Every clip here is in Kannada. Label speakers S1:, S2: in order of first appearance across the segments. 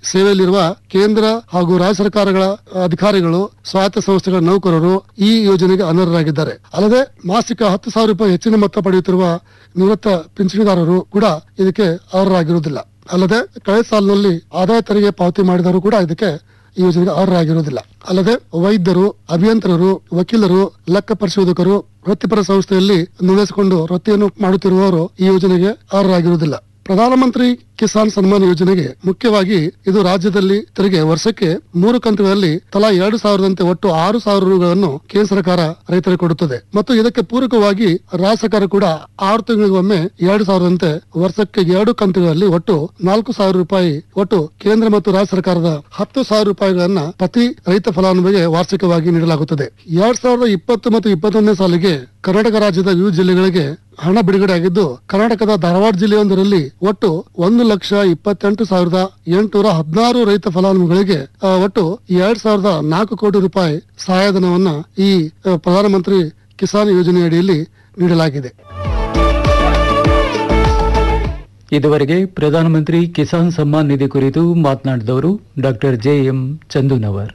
S1: ಸೇವೆಯಲ್ಲಿರುವ ಕೇಂದ್ರ ಹಾಗೂ ರಾಜ್ಯ ಸರ್ಕಾರಗಳ ಅಧಿಕಾರಿಗಳು ಸ್ವಾಯತ್ತ ಸಂಸ್ಥೆಗಳ ನೌಕರರು ಈ ಯೋಜನೆಗೆ ಅನರ್ಹರಾಗಿದ್ದಾರೆ ಅಲ್ಲದೆ ಮಾಸಿಕ ಹತ್ತು ಸಾವಿರ ರೂಪಾಯಿ ಹೆಚ್ಚಿನ ಮೊತ್ತ ಪಡೆಯುತ್ತಿರುವ ನಿವೃತ್ತ ಪಿಂಚಣಿದಾರರು ಕೂಡ ಇದಕ್ಕೆ ಅರ್ಹರಾಗಿರುವುದಿಲ್ಲ ಅಲ್ಲದೆ ಕಳೆದ ಸಾಲಿನಲ್ಲಿ ಆದಾಯ ತೆರಿಗೆ ಪಾವತಿ ಮಾಡಿದವರು ಕೂಡ ಇದಕ್ಕೆ ಈ ಯೋಜನೆಗೆ ಅರ್ಹರಾಗಿರುವುದಿಲ್ಲ ಅಲ್ಲದೆ ವೈದ್ಯರು ಅಭಿಯಂತರರು ವಕೀಲರು ಲೆಕ್ಕ ಪರಿಶೋಧಕರು ವೃತ್ತಿಪರ ಸಂಸ್ಥೆಯಲ್ಲಿ ನೋಂದಾಯಿಸಿಕೊಂಡು ವೃತ್ತಿಯನ್ನು ಮಾಡುತ್ತಿರುವವರು ಈ ಯೋಜನೆಗೆ ಅರ್ಹರಾಗಿರುವುದಿಲ್ಲ ಪ್ರಧಾನಮಂತ್ರಿ ಕಿಸಾನ್ ಸನ್ಮಾನ್ ಯೋಜನೆಗೆ ಮುಖ್ಯವಾಗಿ ಇದು ರಾಜ್ಯದಲ್ಲಿ ತೆರಿಗೆ ವರ್ಷಕ್ಕೆ ಮೂರು ಕಂತುಗಳಲ್ಲಿ ತಲಾ ಎರಡು ಸಾವಿರದಂತೆ ಒಟ್ಟು ಆರು ಸಾವಿರ ರೂಗಳನ್ನು ಕೇಂದ್ರ ಸರ್ಕಾರ ರೈತರಿಗೆ ಕೊಡುತ್ತದೆ ಮತ್ತು ಇದಕ್ಕೆ ಪೂರಕವಾಗಿ ರಾಜ್ಯ ಸರ್ಕಾರ ಕೂಡ ಆರು ತಿಂಗಳಿಗೊಮ್ಮೆ ಎರಡು ಸಾವಿರದಂತೆ ವರ್ಷಕ್ಕೆ ಎರಡು ಕಂತುಗಳಲ್ಲಿ ಒಟ್ಟು ನಾಲ್ಕು ಸಾವಿರ ರೂಪಾಯಿ ಒಟ್ಟು ಕೇಂದ್ರ ಮತ್ತು ರಾಜ್ಯ ಸರ್ಕಾರದ ಹತ್ತು ಸಾವಿರ ರೂಪಾಯಿಗಳನ್ನ ಪ್ರತಿ ರೈತ ಫಲಾನುಭವಿಗೆ ವಾರ್ಷಿಕವಾಗಿ ನೀಡಲಾಗುತ್ತದೆ ಎರಡ್ ಸಾವಿರದ ಇಪ್ಪತ್ತು ಮತ್ತು ಇಪ್ಪತ್ತೊಂದನೇ ಸಾಲಿಗೆ ಕರ್ನಾಟಕ ರಾಜ್ಯದ ವಿವಿಧ ಜಿಲ್ಲೆಗಳಿಗೆ ಹಣ ಬಿಡುಗಡೆ ಆಗಿದ್ದು ಕರ್ನಾಟಕದ ಧಾರವಾಡ ಜಿಲ್ಲೆಯೊಂದರಲ್ಲಿ ಒಟ್ಟು ಒಂದು ಲಕ್ಷ ಇಪ್ಪತ್ತೆಂಟು ಸಾವಿರದ ಎಂಟುನೂರ ಹದಿನಾರು ರೈತ ಫಲಾನುಭವಿಗಳಿಗೆ ಆ, ಒಟ್ಟು ಎರಡ್ ಸಾವಿರದ ನಾಲ್ಕು ಕೋಟಿ ರೂಪಾಯಿ ಸಹಾಯಧನವನ್ನ ಈ ಆ, ಪ್ರಧಾನಮಂತ್ರಿ ಕಿಸಾನ್ ಯೋಜನೆ ಅಡಿಯಲ್ಲಿ ನೀಡಲಾಗಿದೆ
S2: ಇದುವರೆಗೆ ಪ್ರಧಾನಮಂತ್ರಿ ಕಿಸಾನ್ ಸಮ್ಮಾನ್ ನಿಧಿ ಕುರಿತು ಮಾತನಾಡಿದವರು ಡಾಕ್ಟರ್ ಜೆ ಎಂ ಚಂದುನವರ್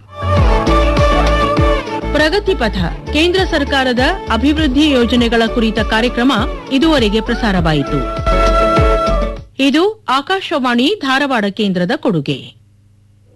S3: ಪ್ರಗತಿ ಪಥ ಕೇಂದ್ರ ಸರ್ಕಾರದ ಅಭಿವೃದ್ಧಿ ಯೋಜನೆಗಳ ಕುರಿತ ಕಾರ್ಯಕ್ರಮ ಇದುವರೆಗೆ ಪ್ರಸಾರವಾಯಿತು ಇದು ಆಕಾಶವಾಣಿ ಧಾರವಾಡ ಕೇಂದ್ರದ ಕೊಡುಗೆ